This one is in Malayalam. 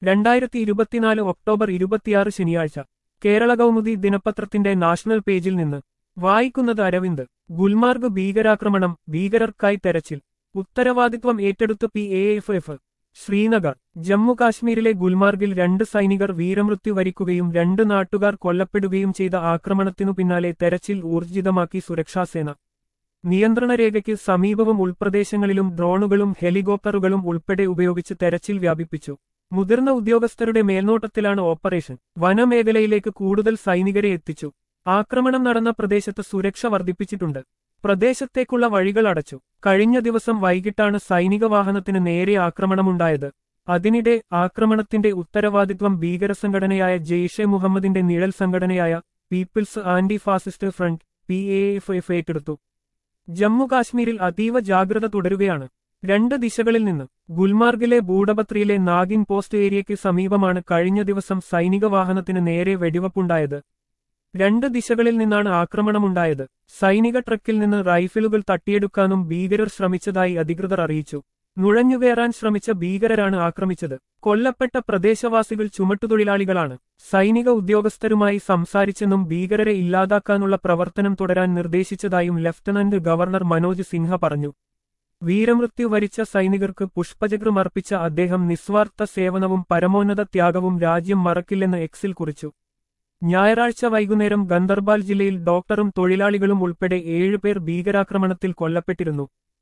രണ്ടായിരത്തി ഇരുപത്തിനാല് ഒക്ടോബർ ഇരുപത്തിയാറ് ശനിയാഴ്ച കേരള കൗമുദി ദിനപത്രത്തിന്റെ നാഷണൽ പേജിൽ നിന്ന് വായിക്കുന്നത് അരവിന്ദ് ഗുൽമാർഗ് ഭീകരാക്രമണം ഭീകരർക്കായി തെരച്ചിൽ ഉത്തരവാദിത്വം ഏറ്റെടുത്ത് P A F F Srinagar Jammu കാശ്മീരിലെ ഗുൽമാർഗിൽ രണ്ട് സൈനികർ വീരമൃത്യു വരിക്കുകയും രണ്ട് നാട്ടുകാർ കൊല്ലപ്പെടുകയും ചെയ്ത ആക്രമണത്തിനു പിന്നാലെ തെരച്ചിൽ ഊർജിതമാക്കി സുരക്ഷാസേന നിയന്ത്രണരേഖയ്ക്ക് സമീപവും ഉൾപ്രദേശങ്ങളിലും ഡ്രോണുകളും ഹെലികോപ്റ്ററുകളും ഉൾപ്പെടെ ഉപയോഗിച്ച് തെരച്ചിൽ വ്യാപിപ്പിച്ചു മുതിർന്ന ഉദ്യോഗസ്ഥരുടെ മേൽനോട്ടത്തിലാണ് ഓപ്പറേഷൻ വനമേഖലയിലേക്ക് കൂടുതൽ സൈനികരെ എത്തിച്ചു ആക്രമണം നടന്ന പ്രദേശത്ത് സുരക്ഷ വർദ്ധിപ്പിച്ചിട്ടുണ്ട് പ്രദേശത്തേക്കുള്ള വഴികൾ അടച്ചു കഴിഞ്ഞ ദിവസം വൈകിട്ടാണ് സൈനിക വാഹനത്തിന് നേരെ ആക്രമണമുണ്ടായത് അതിനിടെ ആക്രമണത്തിന്റെ ഉത്തരവാദിത്വം ഭീകരസംഘടനയായ ജെയ്ഷെ മുഹമ്മദിന്റെ നിഴൽ സംഘടനയായ people's anti fascist front P A F F ഏറ്റെടുത്തു ജമ്മു കാശ്മീരിൽ അതീവ ജാഗ്രത തുടരുകയാണ് രണ്ട് ദിശകളിൽ നിന്ന് ഗുൽമാർഗിലെ ബൂഡബത്രിയിലെ നാഗിൻ പോസ്റ്റ് ഏരിയയ്ക്ക് സമീപമാണ് കഴിഞ്ഞ ദിവസം സൈനിക വാഹനത്തിന് നേരെ വെടിവെപ്പുണ്ടായത് രണ്ട് ദിശകളിൽ നിന്നാണ് ആക്രമണമുണ്ടായത് സൈനിക ട്രക്കിൽ നിന്ന് റൈഫിലുകൾ തട്ടിയെടുക്കാനും ഭീകരർ ശ്രമിച്ചതായി അധികൃതർ അറിയിച്ചു നുഴഞ്ഞുകയറാൻ ശ്രമിച്ച ഭീകരരാണ് ആക്രമിച്ചത് കൊല്ലപ്പെട്ട പ്രദേശവാസികൾ ചുമട്ടുതൊഴിലാളികളാണ് സൈനിക ഉദ്യോഗസ്ഥരുമായി സംസാരിച്ചെന്നും ഭീകരരെ ഇല്ലാതാക്കാനുള്ള പ്രവർത്തനം തുടരാൻ നിർദ്ദേശിച്ചതായും ലഫ്റ്റനന്റ് ഗവർണർ മനോജ് സിൻഹ പറഞ്ഞു വീരമൃത്യു വരിച്ച സൈനികർക്ക് പുഷ്പചക്രം അർപ്പിച്ച അദ്ദേഹം നിസ്വാർത്ഥ സേവനവും പരമോന്നത ത്യാഗവും രാജ്യം മറക്കില്ലെന്ന് എക്സിൽ കുറിച്ചു ഞായറാഴ്ച വൈകുന്നേരം ഗന്ദർബാൽ ജില്ലയിൽ ഡോക്ടറും തൊഴിലാളികളും ഉൾപ്പെടെ ഏഴുപേർ ഭീകരാക്രമണത്തിൽ കൊല്ലപ്പെട്ടിരുന്നു